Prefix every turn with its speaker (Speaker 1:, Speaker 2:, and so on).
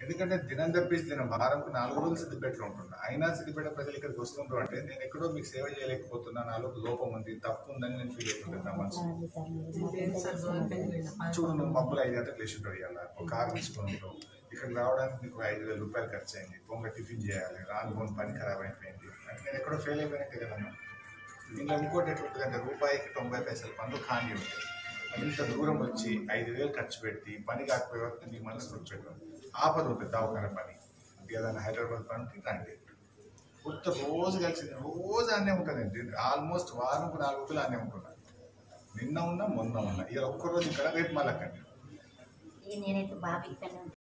Speaker 1: ఎందుకంటే దినం తప్పించి దినం వారంకు నాలుగు రోజులు సిద్దిపేటలో ఉంటున్నా అయినా సిద్దిపేట ప్రజలు ఇక్కడికి వస్తుంటారు అంటే నేను ఎక్కడో మీకు సేవ చేయలేకపోతున్నా నాలో లోపం ఉంది తప్పు ఉందని నేను ఫీల్ అవుతుంటాను నా మనసు చూడు నువ్వు మబ్బులు ఐదు గంటలకు లేచి ఉంటాడు ఇవాళ ఒక కారు తీసుకుంటావు ఇక్కడ రావడానికి నీకు ఐదు వేల రూపాయలు ఖర్చు అయింది పొంగ టిఫిన్ చేయాలి రాను పని ఖరాబ్ అయిపోయింది అంటే నేను ఎక్కడో ఫెయిల్ అయిపోయినట్టే కదమ్మా దీంట్లో ఇంకోటి ఎట్లుంటుంది అంటే రూపాయికి తొంభై పైసలు పనులు ఖాళీ ఉంటాయి ఇంత దూరం వచ్చి ఐదు వేలు ఖర్చు పెట్టి పని కాకపోయే వరకు నీ మనసు వచ్చేటం ఆపద ఉంటుంది దవాఖాన పని ఏదైనా హైదరాబాద్ పనికి రండి కొత్త రోజు కలిసి రోజు అనే ఉంటుంది ఆల్మోస్ట్ వారంకు నాలుగు రోజులు అనే ఉంటున్నాను నిన్న ఉన్నా మొన్న ఉన్నా ఇక ఒక్కరోజు ఇక్కడ రేపు మళ్ళీ అక్కడ
Speaker 2: ఇక నేనైతే బాగా ఇక్కడనే